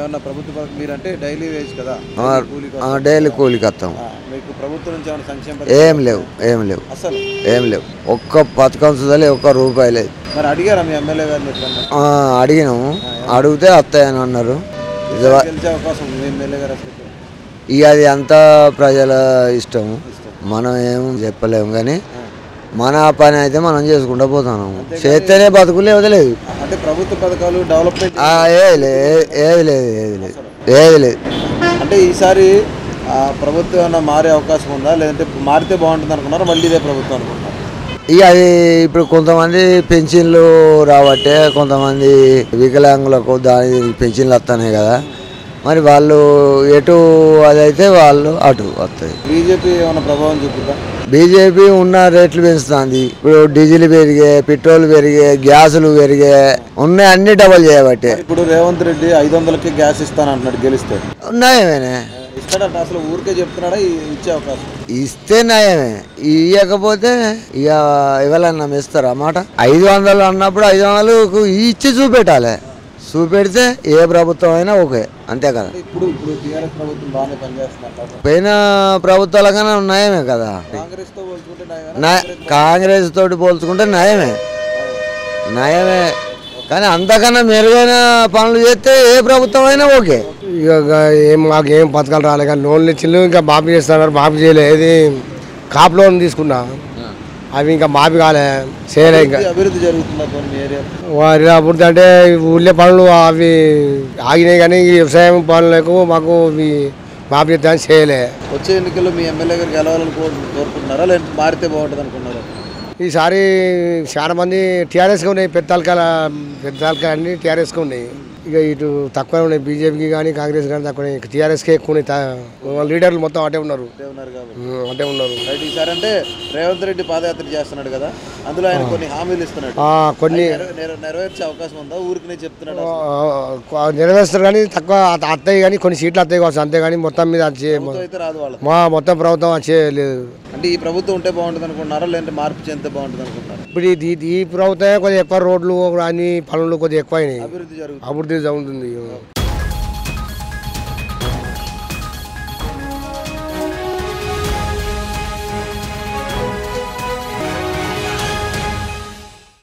ఏమన్నా ప్రభుత్వ పథకం మీరంటే డైలీ వేజ్ కదా ఆ, కూలి ఆ, డైలీ కూలికి వస్తాం ఆ, మీకు ప్రభుత్వం నుంచి ఏమైనా సంక్షేమ ఏం పథకాలు లేవు ఏం లేవు అసలు ఏం లేవు ఒక్క పథకం సుధలే ఒక్క రూపాయి లేదు మరి అడిగారా మీ ఎమ్మెల్యే గారిని ఎట్లన్నా ఆ, అడిగినాము అడిగితే వస్తాయని అన్నారు ఇది వా- గెలిచే అవకాశం ఉంది మీ ఎమ్మెల్యే గారు అసలు ఇక అది అంతా ప్రజల ఇష్టం మనం ఏం చెప్పలేము కానీ మన పని అయితే మనం చేసుకుంటూ పోతున్నాము చేస్తేనే బతుకులే వదిలేదు అంటే ప్రభుత్వ పథకాలు డెవలప్మెంట్ ఆ, ఏది లేదు ఏది లేదు ఏది లేదు ఏది లేదు అంటే ఈసారి ఆ, ప్రభుత్వం ఏమన్నా మారే అవకాశం ఉందా లేదంటే మారితే బాగుంటుంది అనుకున్నారా మళ్ళీ ఇదే ప్రభుత్వం అనుకుంటున్నారు ఇక అది ఇప్పుడు కొంతమంది పెన్షన్లు రాబట్టే కొంతమంది వికలాంగులకు దాని పెన్షన్లు వస్తున్నాయి కదా మరి వాళ్ళు ఎటు అదైతే వాళ్ళు అటు వస్తాయి బీజేపీ ఏమైనా ప్రభావం చూపుతా బీజేపీ ఉన్న రేట్లు పెంచుతుంది ఇప్పుడు డీజిల్ పెరిగే పెట్రోల్ పెరిగే గ్యాసులు పెరిగే ఉన్నాయి అన్ని డబల్ చేయబట్టే ఇప్పుడు రేవంత్ రెడ్డి ఐదు వందలకి గ్యాస్ ఇస్తాను అంటున్నాడు గెలిస్తే ఉన్నాయమేనే ఇస్తాడంట అసలు ఊరికే చెప్తున్నాడా ఈ- ఇచ్చే అవకాశం ఇస్తే నయమే ఇవ్వకపోతే ఇక ఇవ్వాలన్నా ఇస్తారా మాట ఐదు వందలు అన్నప్పుడు ఐదు వందలు ఇచ్చి చూపెట్టాలి చూపెడితే ఏ ప్రభుత్వం అయినా ఓకే అంతే కదా ఇప్పుడు ఇప్పుడు టీఆర్ఎస్ ప్రభుత్వం బాగానే పనిచేస్తున్నారు పోయిన ప్రభుత్వాల కన్నా నయమే కదా కాంగ్రెస్ తో పోల్చుకుంటే నయమేనా? నా కాంగ్రెస్ తోటి పోల్చుకుంటే నయమే నయమే కానీ అంతకన్నా మెరుగైన పనులు చేస్తే ఏ ప్రభుత్వం అయినా ఓకే ఇక గా- ఏం మాకు ఏం పథకాలు రాలే కానీ లోన్లు ఇచ్చిళ్ళు ఇంకా మాఫీ చేస్తున్నారు మాఫీ చేయలే ఏది కాప్ లోన్ తీసుకున్నా అవి ఇంకా మాఫీ కాలే చేయలే ఇంకా ఈ అభివృద్ధి జరుగుతుందా పోనీ మీ ఏరియా వారి అభివృద్ధి అంటే ఊళ్ళో పనులు అవి ఆగినాయి కానీ ఈ వ్యవసాయం పనులకు మాకు ఇవి మాఫీ చేద్దామని చేయలే వచ్చే ఎన్నికల్లో మీ ఎమ్మెల్యే గారు గెలవాలని కోరు- కోరుకుంటున్నారా లేదంటే మారితే బాగుంటుంది అనుకున్నారా ఈసారి చాలా మంది టీఆర్ఎస్గా ఉన్నాయి పెద్ద తలకాయ పెద్ద తలకాయ అన్ని టీఆర్ఎస్గా ఉన్నాయి ఇక ఇటు తక్కువ ఉన్నాయి బీజేపీకి కానీ కాంగ్రెస్ కానీ తక్కువ ఉన్నాయి టీఆర్ఎస్కే ఎక్కువ ఉన్నాయి తా- లీడర్లు మొత్తం అటే ఉన్నారు అదే ఉన్నారు కాబట్టి ఉమ్, అటే ఉన్నారు రైట్ ఈసారి అంటే రేవంత్ రెడ్డి పాదయాత్ర చేస్తున్నాడు కదా అందులో ఆయన కొన్ని హామీలు ఇస్తున్నాడు ఆ, కొన్ని నెరవే- నెర- నెరవేర్చే అవకాశం ఉందా ఊరికి చెప్తున్నాడు ఆ, నెరవేరుస్తారు కానీ తక్కువ అత- అత్తయ్య కానీ కొన్ని సీట్లు అత్తయ్య కావచ్చు అంతే కానీ మొత్తం మీద అది చే- ప్రభుత్వం అయితే రాదు వాళ్ళ మా మొత్తం ప్రభుత్వం అది చేయలేదు అంటే ఈ ప్రభుత్వం ఉంటే బాగుంటుంది అనుకుంటున్నారా లేదంటే మార్పు చెందితే బాగుంటుంది అనుకుంటున్నారా ఇప్పుడు ఇది ఈ ప్రభుత్వమే కొద్దిగా ఎక్కువ రోడ్లు అన్ని పనులు కొద్దిగా ఎక్కువ అయినాయి అభివృద్ధి జరుగుతుంది అభివృద్ధి జరుగుతుంది